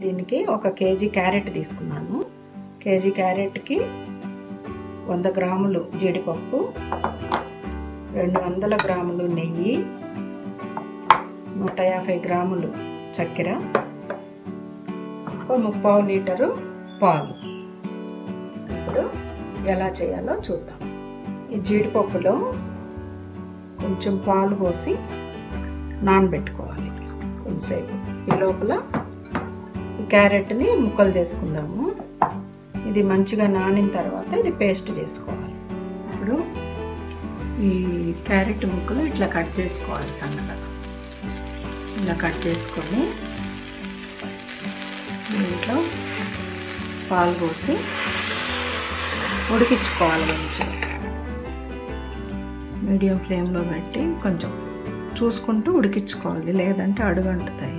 దీనికి ఒక KG carrot తీసుకున్నాను కేజీ క్యారెట్కి వంద గ్రాములు జీడిపప్పు రెండు వందల గ్రాములు నెయ్యి నూట యాభై గ్రాములు చక్కెర ఒక ముప్పావు లీటరు పాలు ఇప్పుడు ఎలా చేయాలో చూద్దాం ఈ జీడిపప్పులో కొంచెం పాలు పోసి నానబెట్టుకోవాలి కొంతసేపు ఈ లోపల ఈ క్యారెట్ని ముక్కలు చేసుకుందాము ఇది మంచిగా నానిన తర్వాత ఇది పేస్ట్ చేసుకోవాలి ఇప్పుడు ఈ క్యారెట్ ముక్కలు ఇట్లా కట్ చేసుకోవాలి సన్నగా ఇలా కట్ చేసుకొని దీంట్లో పాలు పోసి ఉడికించుకోవాలి మంచిగా మీడియం ఫ్లేమ్లో పెట్టి కొంచెం చూసుకుంటూ ఉడికించుకోవాలి లేదంటే అడుగంటుతాయి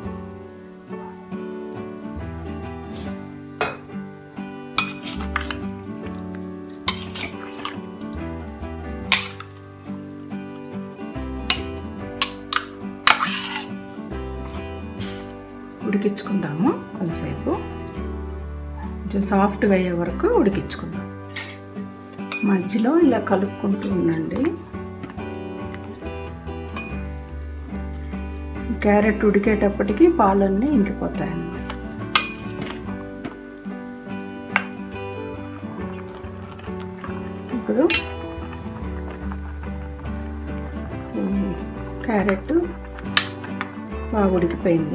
ఉడికించుకుందాము కొంతసేపు కొంచెం సాఫ్ట్గా అయ్యే వరకు ఉడికించుకుందాం మధ్యలో ఇలా కలుపుకుంటూ ఉండండి క్యారెట్ ఉడికేటప్పటికి పాలన్నీ ఇంకిపోతాయి అన్నమాట ఇప్పుడు క్యారెట్ బాగా ఉడికిపోయింది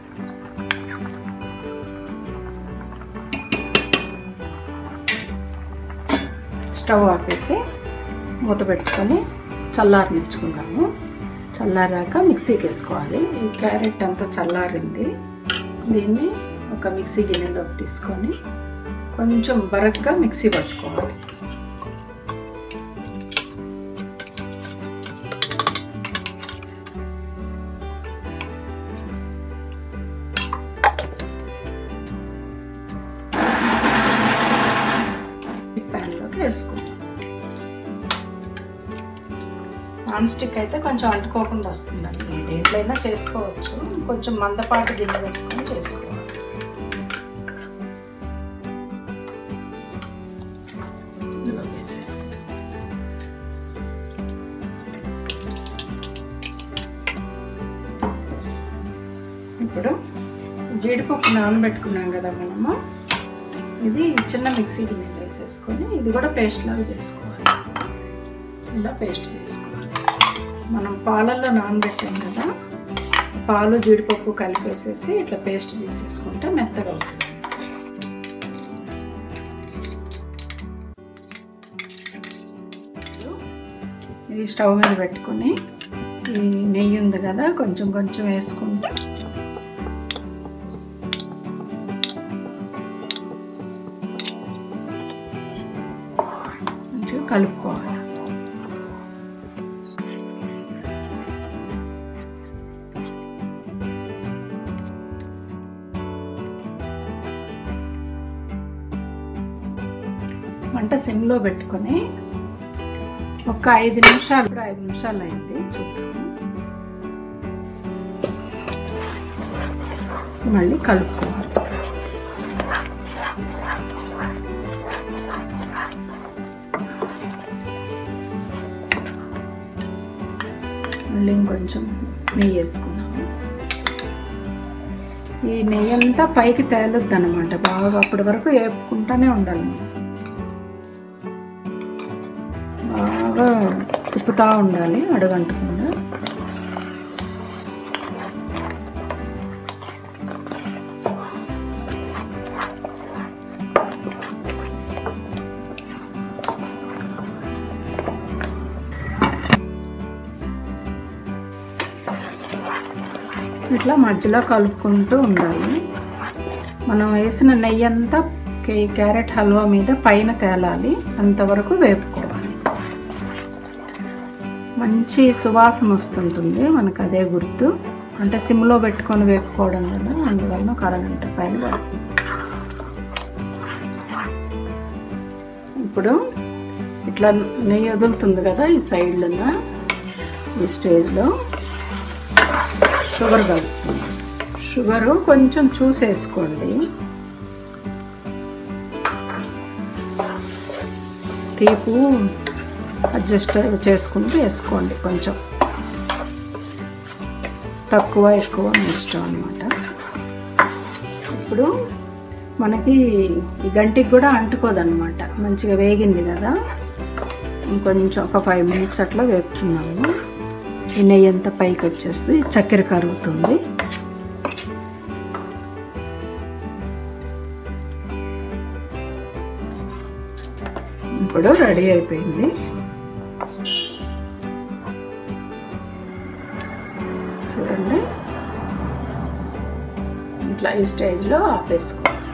స్టవ్ ఆపేసి మూత పెట్టుకొని చల్లారనిచ్చుకుందాము చల్లారాక మిక్సీకి వేసుకోవాలి ఈ క్యారెట్ అంతా చల్లారింది దీన్ని ఒక మిక్సీ గిన్నెలోకి తీసుకొని కొంచెం బరగ్గా మిక్సీ పట్టుకోవాలి ప్యాన్లోకి వేసుకుందాం నాన్ స్టిక్ అయితే కొంచెం అంటుకోకుండా వస్తుందండి దేంట్లైనా చేసుకోవచ్చు కొంచెం మందపాటి గిన్నె పెట్టుకొని చేసుకోవాలి ఇందులో వేసేసుకుందాం. ఇప్పుడు జీడిపప్పు నానబెట్టుకున్నాం కదా మనము ఇది చిన్న మిక్సీ గిన్నె వేసేసుకొని ఇది కూడా పేస్ట్ లాగా చేసుకోవాలి ఇలా పేస్ట్ చేసుకోవాలి మనం పాలల్లో నానబెట్టాం కదా పాలు జీడిపప్పు కలిపేసేసి ఇట్లా పేస్ట్ చేసేసుకుంటే మెత్తగా అవుతుంది ఇది స్టవ్ మీద పెట్టుకొని ఈ నెయ్యి ఉంది కదా కొంచెం కొంచెం వేసుకుంటే మంచిగా కలుపుకోవాలి మంట సిమ్లో పెట్టుకొని ఒక ఐదు నిమిషాలు ఇప్పుడు ఐదు నిమిషాలు అయింది చూద్దాము మళ్ళీ కలుపుకోవాలి మళ్ళీ ఇంకొంచెం నెయ్యి వేసుకున్నాము ఈ నెయ్యి అంతా పైకి తేలొద్దు అనమాట బాగా అప్పటి వరకు వేపుకుంటానే ఉండాలి బాగా తిప్పుతూ ఉండాలి అడగంటకుండా ఇట్లా మధ్యలో కలుపుకుంటూ ఉండాలి మనం వేసిన నెయ్యి అంతా కే- క్యారెట్ హల్వా మీద పైన తేలాలి అంతవరకు వేపుకోవాలి మంచి సువాసన వస్తుంటుంది మనకు అదే గుర్తు అంటే సిమ్లో పెట్టుకొని వేపుకోవడం కదా అందువల్ల ఒక అరగంట పైన పడుతుంది ఇప్పుడు ఇట్లా నెయ్యి వదులుతుంది కదా ఈ సైడ్లోన ఈ స్టేజ్లో షుగర్ కలుపుతుంది షుగరు కొంచెం చూసి వేసుకోండి తీపు అడ్జస్ట్ చేసుకుంటూ వేసుకోండి కొంచెం తక్కువ ఎక్కువ మీ ఇష్టం అనమాట ఇప్పుడు మనకి ఈ గంటికి కూడా అంటుకోదన్నమాట మంచిగా వేగింది కదా ఇంకొంచెం ఒక ఫైవ్ మినిట్స్ అట్లా వేపుతున్నాము ఈ నెయ్యి అంతా పైకి వచ్చేసి చక్కెర కరుగుతుంది ఇప్పుడు రెడీ అయిపోయింది చూడండి ఇట్లా ఈ స్టేజ్లో ఆపేసుకో